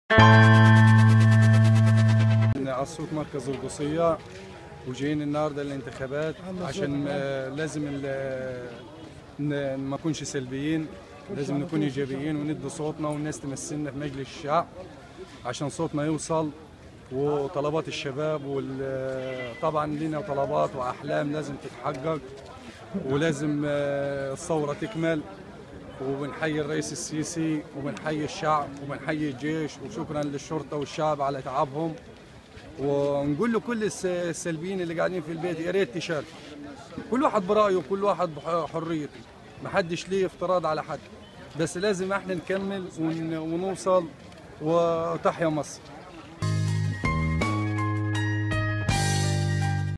الصوت مركز القصية وجايين النهارده الانتخابات عشان آه، لازم ال- ن- ما نكونش سلبيين لازم نكون ايجابيين وندي صوتنا والناس تمثلنا في مجلس الشعب عشان صوتنا يوصل وطلبات الشباب وطبعا لنا طلبات واحلام لازم تتحقق ولازم آه، الثوره تكمل وبنحيي الرئيس السيسي وبنحيي الشعب وبنحيي الجيش وشكرا للشرطه والشعب على تعبهم ونقول له كل الس- السلبيين اللي قاعدين في البيت يا ريت تشاركوا كل واحد برايه وكل واحد بحريته محدش ليه افتراض على حد بس لازم احنا نكمل ون- ونوصل وتحيا مصر